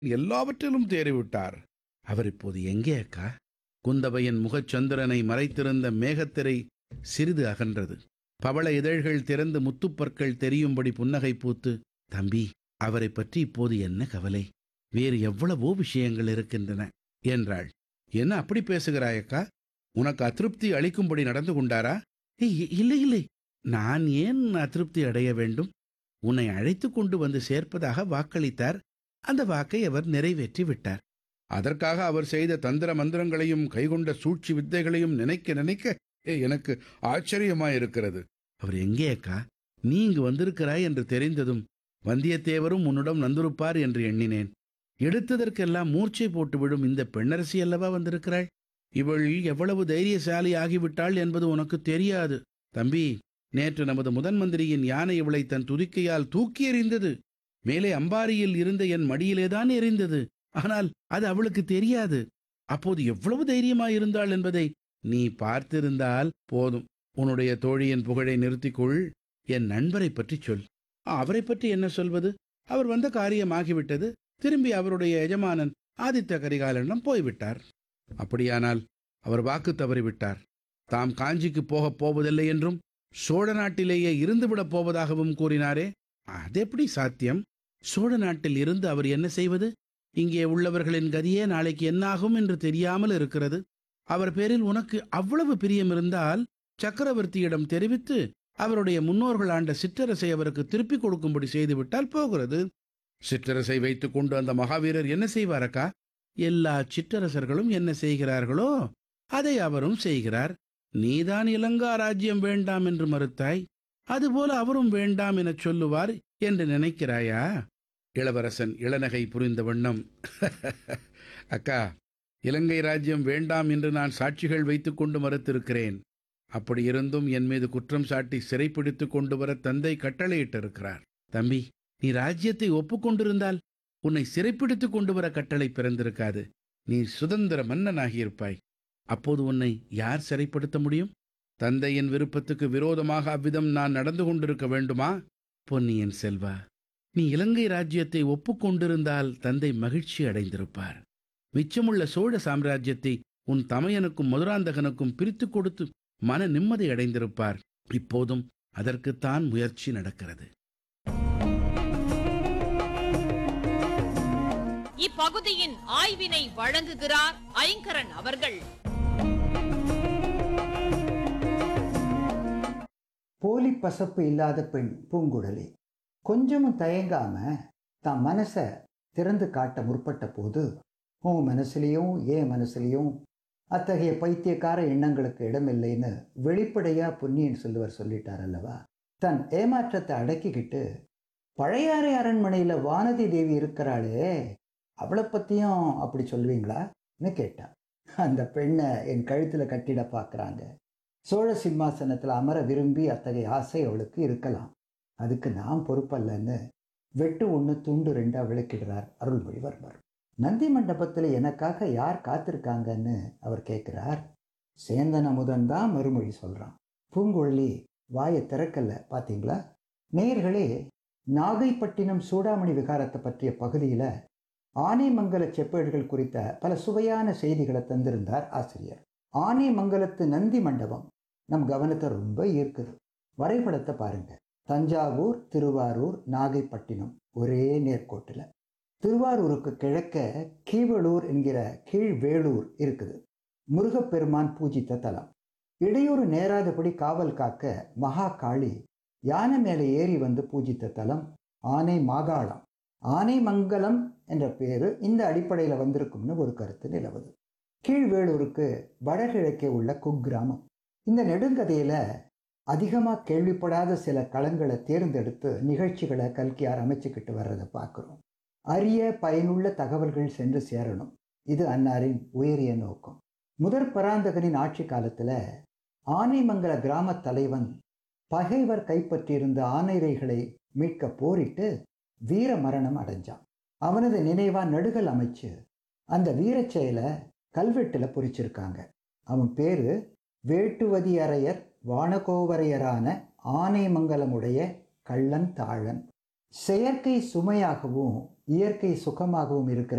எல்லாவற்றிலும் தேறிவிட்டார் அவர் இப்போது எங்கே அக்கா குந்தவையின் முகச்சந்திரனை மறைத்திருந்த மேகத்திரை சிறிது அகன்றது பவள இதழ்கள் திறந்து முத்துப்பற்கள் தெரியும்படி புன்னகை பூத்து தம்பி அவரை பற்றி இப்போது என்ன கவலை வேறு எவ்வளவோ விஷயங்கள் இருக்கின்றன என்றாள் என்ன அப்படி பேசுகிறாயக்கா உனக்கு அதிருப்தி அளிக்கும்படி நடந்து கொண்டாரா "ஏய், இ- இல்லை இல்லை நான் ஏன் அதிருப்தி அடைய வேண்டும் உன்னை அழைத்து கொண்டு வந்து சேர்ப்பதாக வாக்களித்தார் அந்த வாக்கை அவர் நிறைவேற்றி விட்டார் அதற்காக அவர் செய்த தந்திர மந்திரங்களையும் கைகொண்ட சூழ்ச்சி வித்தைகளையும் நினைக்க நினைக்க ஏ, எனக்கு ஆச்சரியமாயிருக்கிறது அவர் எங்கே அக்கா நீ இங்கு வந்திருக்கிறாய் என்று தெரிந்ததும் வந்தியத்தேவரும் உன்னிடம் வந்திருப்பார் என்று எண்ணினேன் எடுத்ததற்கெல்லாம் மூர்ச்சை போட்டுவிடும் இந்த பெண்ணரசி அல்லவா வந்திருக்கிறாள் இவள் எவ்வளவு தைரியசாலி ஆகிவிட்டாள் என்பது உனக்கு தெரியாது தம்பி நேற்று நமது முதன் மந்திரியின் யானை இவளை தன் துதிக்கையால் தூக்கி எறிந்தது மேலே அம்பாரியில் இருந்த என் மடியிலேதான் எறிந்தது ஆனால் அது அவளுக்கு தெரியாது அப்போது எவ்வளவு தைரியமாயிருந்தாள் என்பதை நீ பார்த்திருந்தால் போதும் உன்னுடைய தோழியின் புகழை நிறுத்திக்கொள் என் நண்பரை பற்றி சொல் அவரை பற்றி என்ன சொல்வது அவர் வந்த காரியமாகிவிட்டது திரும்பி அவருடைய எஜமானன் ஆதித்த கரிகாலனிடம் போய்விட்டார் அப்படியானால் அவர் வாக்கு தவறிவிட்டார் தாம் காஞ்சிக்கு போகப் போவதில்லை என்றும் சோழ நாட்டிலேயே இருந்துவிடப் போவதாகவும் கூறினாரே அதெப்படி சாத்தியம் சோழ நாட்டில் இருந்து அவர் என்ன செய்வது இங்கே உள்ளவர்களின் கதியே நாளைக்கு என்னாகும் என்று தெரியாமல் இருக்கிறது அவர் பேரில் உனக்கு அவ்வளவு பிரியம் இருந்தால் சக்கரவர்த்தியிடம் தெரிவித்து அவருடைய முன்னோர்கள் ஆண்ட சிற்றரசை அவருக்கு திருப்பிக் கொடுக்கும்படி செய்துவிட்டால் போகிறது சிற்றரசை வைத்துக் கொண்டு அந்த மகாவீரர் என்ன செய்வாரக்கா எல்லா சிற்றரசர்களும் என்ன செய்கிறார்களோ அதை அவரும் செய்கிறார் நீதான் இலங்கா ராஜ்யம் வேண்டாம் என்று மறுத்தாய் அதுபோல அவரும் வேண்டாம் எனச் சொல்லுவார் என்று நினைக்கிறாயா இளவரசன் இளநகை புரிந்த வண்ணம் அக்கா இலங்கை ராஜ்யம் வேண்டாம் என்று நான் சாட்சிகள் வைத்துக் கொண்டு மறுத்திருக்கிறேன் அப்படி இருந்தும் என் மீது குற்றம் சாட்டி சிறைப்பிடித்துக் கொண்டு வர தந்தை கட்டளையிட்டிருக்கிறார் தம்பி நீ ராஜ்யத்தை ஒப்புக்கொண்டிருந்தால் உன்னை சிறைப்பிடித்துக் கொண்டு வர கட்டளை பிறந்திருக்காது நீ சுதந்திர மன்னனாகியிருப்பாய் அப்போது உன்னை யார் சிறைப்படுத்த முடியும் தந்தையின் விருப்பத்துக்கு விரோதமாக அவ்விதம் நான் நடந்து கொண்டிருக்க வேண்டுமா பொன்னியின் செல்வா நீ இலங்கை ராஜ்யத்தை ஒப்புக்கொண்டிருந்தால் தந்தை மகிழ்ச்சி அடைந்திருப்பார் மிச்சமுள்ள சோழ சாம்ராஜ்யத்தை உன் தமையனுக்கும் மதுராந்தகனுக்கும் பிரித்துக் கொடுத்து மன நிம்மதி அடைந்திருப்பார் இப்போதும் அதற்குத்தான் முயற்சி நடக்கிறது இப்பகுதியின் ஆய்வினை வழங்குகிறார் ஐங்கரன் அவர்கள் போலி பசப்பு இல்லாத பெண் பூங்குழலி கொஞ்சமும் தயங்காம தான் மனசை திறந்து காட்ட முற்பட்ட போது உன் மனசுலையும் ஏன் மனசுலையும் அத்தகைய பைத்தியக்கார எண்ணங்களுக்கு இடமில்லைன்னு வெளிப்படையா பொன்னியின் செல்வர் சொல்லிட்டார் அல்லவா தன் ஏமாற்றத்தை அடக்கிக்கிட்டு பழையாறை அரண்மனையில வானதி தேவி இருக்கிறாளே அவளை பத்தியும் அப்படி சொல்வீங்களான்னு கேட்டான் அந்த பெண்ணை என் கழுத்துல கட்டிட பார்க்கறாங்க சோழ சிம்மாசனத்தில் அமர விரும்பி அத்தகைய ஆசை அவளுக்கு இருக்கலாம் அதுக்கு நாம் பொறுப்பல்லன்னு வெட்டு ஒன்று துண்டு ரெண்டா விளக்கிடுறார் அருள்மொழிவர்மர் நந்தி மண்டபத்தில் எனக்காக யார் காத்திருக்காங்கன்னு அவர் கேட்குறார் சேந்தன் அமுதன் தான் மறுமொழி சொல்கிறான் பூங்குழலி வாயை திறக்கல பார்த்தீங்களா நேர்களே நாகைப்பட்டினம் சூடாமணி விகாரத்தை பற்றிய பகுதியில் ஆனைமங்கல செப்பேடுகள் குறித்த பல சுவையான செய்திகளை தந்திருந்தார் ஆசிரியர் ஆனைமங்கலத்து நந்தி மண்டபம் நம் கவனத்தை ரொம்ப ஈர்க்குது வரைபடத்தை பாருங்க தஞ்சாவூர் திருவாரூர் நாகைப்பட்டினம் ஒரே நேர்கோட்டில் திருவாரூருக்கு கிழக்க கீவளூர் என்கிற கீழ்வேளூர் இருக்குது முருகப்பெருமான் பூஜித்த தலம் இடையூறு நேராதபடி காவல் காக்க மகா காளி யானை மேலே ஏறி வந்து பூஜித்த தலம் ஆனை மாகாளம் ஆனைமங்கலம் என்ற பேரு இந்த அடிப்படையில் வந்திருக்கும்னு ஒரு கருத்து நிலவுது கீழ்வேளூருக்கு வடகிழக்கே உள்ள குக்கிராமம் இந்த நெடுங்கதையில அதிகமாக கேள்விப்படாத சில களங்களை தேர்ந்தெடுத்து நிகழ்ச்சிகளை கல்கியார் அமைச்சுக்கிட்டு வர்றதை பார்க்குறோம் அரிய பயனுள்ள தகவல்கள் சென்று சேரணும் இது அன்னாரின் உயரிய நோக்கம் முதற் பராந்தகனின் ஆட்சி காலத்தில் ஆனைமங்கல கிராம தலைவன் பகைவர் கைப்பற்றியிருந்த ஆனைரைகளை மீட்க போரிட்டு வீர மரணம் அடைஞ்சான் அவனது நினைவா நடுகள் அமைச்சு அந்த வீரச் செயலை கல்வெட்டில் பொறிச்சிருக்காங்க அவன் பேரு வேட்டுவதி அரையர் வானகோவரையரான ஆனைமங்கலமுடைய கள்ளன் தாழன் செயற்கை சுமையாகவும் இயற்கை சுகமாகவும் இருக்கிற